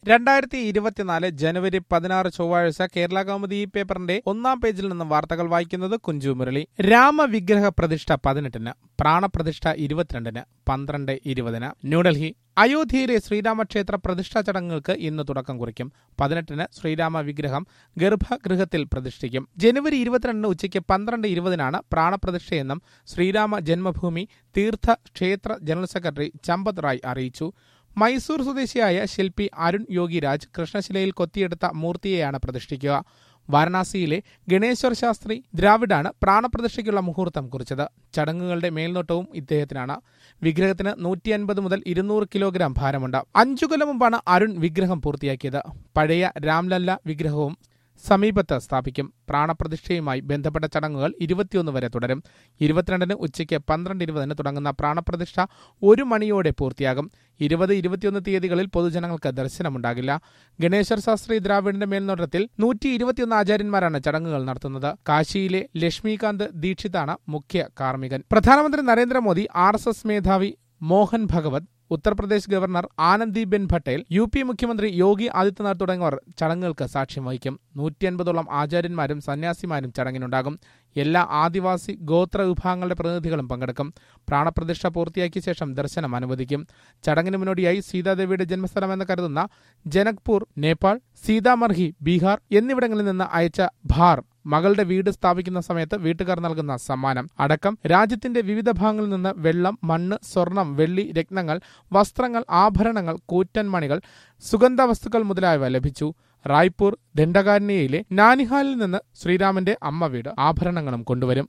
രണ്ടായിരത്തി ഇരുപത്തിനാല് ജനുവരി പതിനാറ് ചൊവ്വാഴ്ച കേരള കൗമുദി പേപ്പറിന്റെ ഒന്നാം പേജിൽ നിന്നും വാർത്തകൾ വായിക്കുന്നത് കുഞ്ചു മുരളി രാമവിഗ്രഹ പ്രതിഷ്ഠ പതിനെട്ടിന് പ്രാണപ്രതിഷ്ഠ ഇരുപത്തിരണ്ടിന് പന്ത്രണ്ട് ഇരുപതിന് ന്യൂഡൽഹി അയോധ്യയിലെ ശ്രീരാമക്ഷേത്ര പ്രതിഷ്ഠാ ചടങ്ങുകൾക്ക് ഇന്ന് തുടക്കം കുറിക്കും പതിനെട്ടിന് ശ്രീരാമ വിഗ്രഹം ഗർഭഗൃഹത്തിൽ പ്രതിഷ്ഠിക്കും ജനുവരി ഇരുപത്തിരണ്ടിന് ഉച്ചയ്ക്ക് പന്ത്രണ്ട് ഇരുപതിനാണ് പ്രാണപ്രതിഷ്ഠയെന്നും ശ്രീരാമ ജന്മഭൂമി തീർത്ഥ ക്ഷേത്ര ജനറൽ സെക്രട്ടറി ചമ്പത് റായ് അറിയിച്ചു മൈസൂർ സ്വദേശിയായ ശില്പി അരുൺ യോഗിരാജ് കൃഷ്ണശിലയിൽ കൊത്തിയെടുത്ത മൂർത്തിയെയാണ് പ്രതിഷ്ഠിക്കുക വാരണാസിയിലെ ഗണേശ്വർ ശാസ്ത്രി ദ്രാവിഡാണ് പ്രാണപ്രതിഷ്ഠയ്ക്കുള്ള മുഹൂർത്തം കുറിച്ചത് ചടങ്ങുകളുടെ മേൽനോട്ടവും ഇദ്ദേഹത്തിനാണ് വിഗ്രഹത്തിന് നൂറ്റി അൻപത് മുതൽ ഇരുന്നൂറ് കിലോഗ്രാം ഭാരമുണ്ട് അഞ്ചു കൊല്ലം മുമ്പാണ് അരുൺ വിഗ്രഹം പൂർത്തിയാക്കിയത് പഴയ രാംലല്ല വിഗ്രഹവും സമീപത്ത് സ്ഥാപിക്കും പ്രാണപ്രതിഷ്ഠയുമായി ബന്ധപ്പെട്ട ചടങ്ങുകൾ ഇരുപത്തിയൊന്ന് വരെ തുടരും ഇരുപത്തിരണ്ടിന് ഉച്ചയ്ക്ക് പന്ത്രണ്ട് ഇരുപതിന് തുടങ്ങുന്ന പ്രാണപ്രതിഷ്ഠ ഒരു മണിയോടെ പൂർത്തിയാകും ഇരുപത് ഇരുപത്തിയൊന്ന് തീയതികളിൽ പൊതുജനങ്ങൾക്ക് ദർശനമുണ്ടാകില്ല ഗണേശ്വർ ശാസ്ത്രി ദ്രാവിഡിന്റെ മേൽനോട്ടത്തിൽ നൂറ്റി ഇരുപത്തിയൊന്ന് ആചാര്യന്മാരാണ് ചടങ്ങുകൾ നടത്തുന്നത് കാശിയിലെ ലക്ഷ്മികാന്ത് ദീക്ഷിതാണ് മുഖ്യ കാർമ്മികൻ പ്രധാനമന്ത്രി നരേന്ദ്രമോദി ആർ എസ് എസ് മേധാവി Mohan Bhagwat Uttar Pradesh governor Anandiben Patel U P മുഖ്യമന്ത്രി യോഗി ആദിത്യനാഥ് തുടങ്ങിയവർ ചടങ്ങുകൾക്ക് സാക്ഷ്യം വഹിക്കും നൂറ്റി അൻപതോളം ആചാര്യന്മാരും സന്യാസിമാരും ചടങ്ങിനുണ്ടാകും എല്ലാ ആദിവാസി ഗോത്ര വിഭാഗങ്ങളുടെ പ്രതിനിധികളും പങ്കെടുക്കും പ്രാണപ്രതിഷ്ഠ പൂർത്തിയാക്കിയ ശേഷം ദർശനം അനുവദിക്കും ചടങ്ങിന് മുന്നോടിയായി സീതാദേവിയുടെ ജന്മസ്ഥലമെന്ന് കരുതുന്ന ജനക്പൂർ നേപ്പാൾ സീതാമർഹി ബീഹാർ എന്നിവിടങ്ങളിൽ നിന്ന് അയച്ച ഭാർ മകളുടെ വീട് സ്ഥാപിക്കുന്ന സമയത്ത് വീട്ടുകാർ നൽകുന്ന സമ്മാനം അടക്കം രാജ്യത്തിന്റെ വിവിധ ഭാഗങ്ങളിൽ നിന്ന് വെള്ളം മണ്ണ് സ്വർണം വെള്ളി രത്നങ്ങൾ വസ്ത്രങ്ങൾ ആഭരണങ്ങൾ കൂറ്റൻ മണികൾ സുഗന്ധ വസ്തുക്കൾ മുതലായവ ലഭിച്ചു റായ്പൂർ ദണ്ഡകാരണ്യയിലെ നാനിഹാലിൽ നിന്ന് ശ്രീരാമന്റെ അമ്മ വീട് ആഭരണങ്ങളും കൊണ്ടുവരും